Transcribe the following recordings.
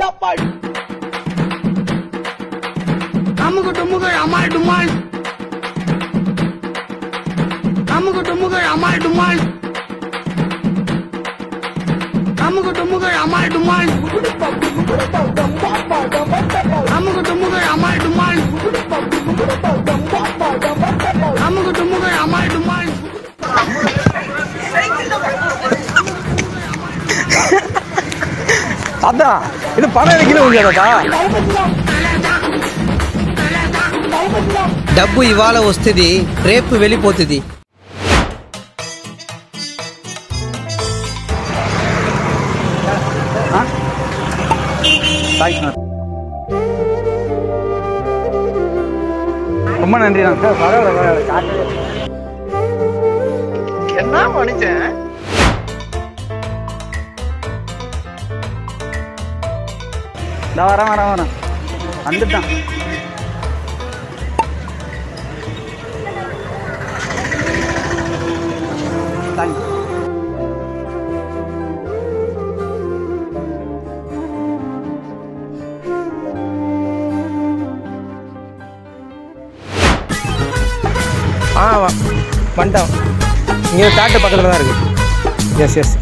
சாப்பாடு அமுகு டுமுகு அமால் டுமால் அமுகு டுமுகு அமால் டுமால் அமுகு டுமுகு அமால் டுமால் அமுகு டுமுகு அமால் டுமால் அமுகு டுமுகு அமால் டுமால் அதான் இது பணம் வைக்கல ఉందా డబ్బు ఇవాళ వస్తుంది రేపు వెళ్ళిపోతుంది ரொம்ப நன்றி நான் சார் பரவாயில்ல பரவாயில்ல என்ன மனுஷன் நான் வரேன் வரேன் வரேன் வந்துட்டான் தேங்க்ஸ் ஆ வா- வந்துட்டான் இங்கே தேட்டர் பக்கத்தில் தான் இருக்கு எஸ் எஸ்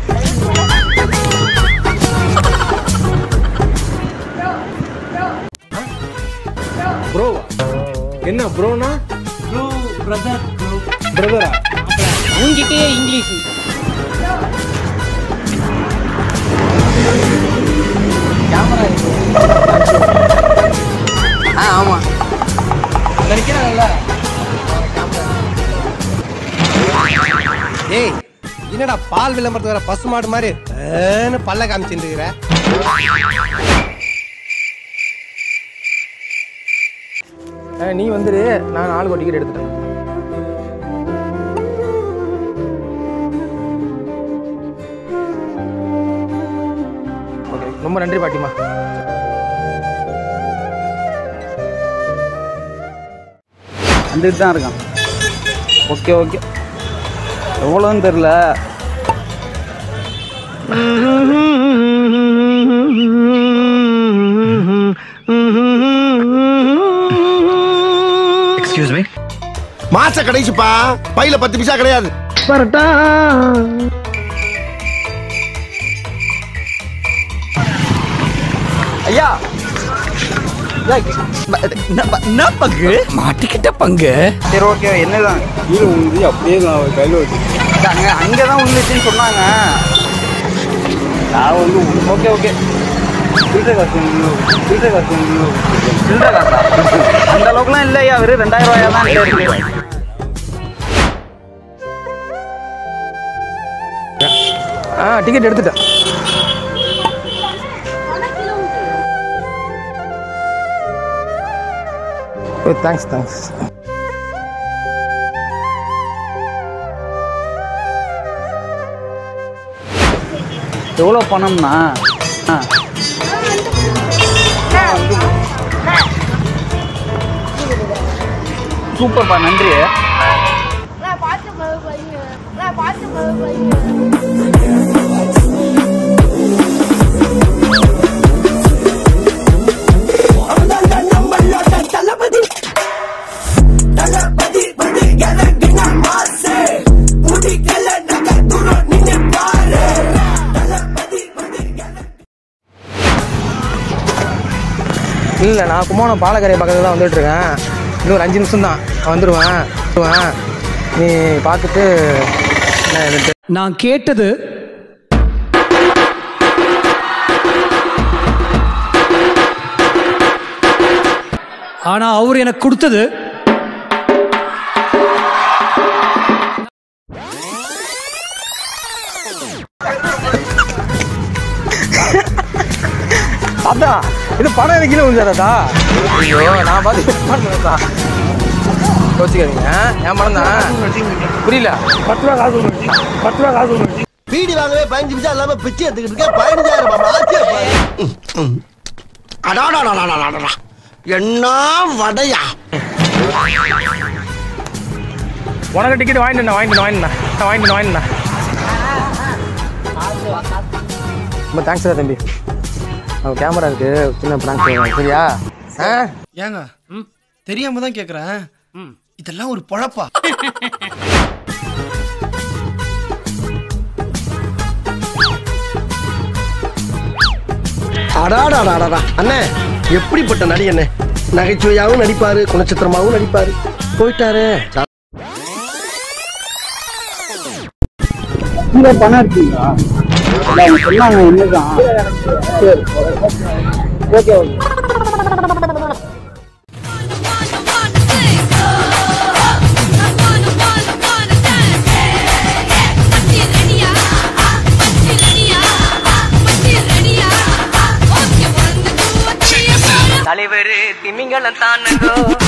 ப்ரோ என்ன ப்ரோனா ப்ரோ பிரதர் ப்ரோ பிரதரா உங்ககிட்டே இங்கிலீஷ் கேமரா ஆ ஆமாம் நினைக்கிறாங்கல்ல ஏய் என்னடா பால் விளம்பரத்துக்கு வர பசு மாடு மாதிரி ஏன்னு பல்ல காமிச்சுட்டு இருக்கிற நீ வந்துடு நான் நாலு டிக்கெட் எடுத்துட்டேன் ஓகே ரொம்ப நன்றி பாட்டிமா வந்துட்டு தான் இருக்கான் ஓகே ஓகே எவ்வளோன்னு தெரில எக்ஸ்கியூஸ் மீ மாச கடைசிப்பா பையில பத்து பைசா கிடையாது ஐயா என்ன பங்கு மாட்டிக்கிட்ட பங்கு சரி ஓகே என்னதான் கீழே உழுந்து அப்படியே நான் கையில் வச்சு அங்கே அங்கே தான் உழுந்துச்சுன்னு சொன்னாங்க நான் வந்து ஓகே ஓகே சில்லறை காசு சில்லறை காசு சில்லறை காசா அந்த அளவுக்குலாம் இல்லையா வெறும் ரெண்டாயிரம் ரூபாயா தான் இருக்கு ஆ டிக்கெட் எடுத்துட்டேன் ஓ தேங்க்ஸ் தேங்க்ஸ் எவ்வளோ பணம்னா ஆ சூப்பர்ப்பா நன்றி நான் பார்த்து பையன் நான் பார்த்து பையன் இல்லை நான் கும்போணம் பாலக்கரை பக்கத்தில் தான் வந்துட்டு இருக்கேன் இன்னும் ஒரு அஞ்சு நிமிஷம் தான் வந்துடுவேன் வந்துடுவேன் நீ பார்த்துட்டு என்ன ஏதுன்ட்டு நான் கேட்டது ஆனா அவர் எனக்கு கொடுத்தது அதான் இது பணம் எனக்கு கீழே விழுந்தாரா ஐயோ நான் பார்த்து பண்ணுறதா யோசிக்காதீங்க என் பணம் தான் புரியல பத்து ரூபா காசு பத்து ரூபா காசு பீடி வாங்கவே பதினஞ்சு பைசா இல்லாம பிச்சை எடுத்துக்கிட்டு இருக்கேன் பதினஞ்சாயிரம் மாமா ஆச்சே பாரு. அடாடாடாடாடாடா. என்ன வடையா உனக்கு டிக்கெட் வாங்கிட்டு வாங்கிட்டு வாங்கிட்டு வாங்கிட்டு வாங்கிட்டு ரொம்ப தேங்க்ஸ் தம்பி அவன் கேமரா இருக்கு சின்ன பிராங்க் செய்வோம் சரியா ஆ ஏங்க தெரியாம தான் கேக்குறேன் இதெல்லாம் ஒரு பொழப்பா அடாடாடாடா அண்ணே எப்படிப்பட்ட நடி அண்ணே நகைச்சுவையாவும் நடிப்பாரு குணச்சித்திரமாவும் நடிப்பாரு போயிட்டாரு தலைவர் திமிங்கலம் தானுங்கோ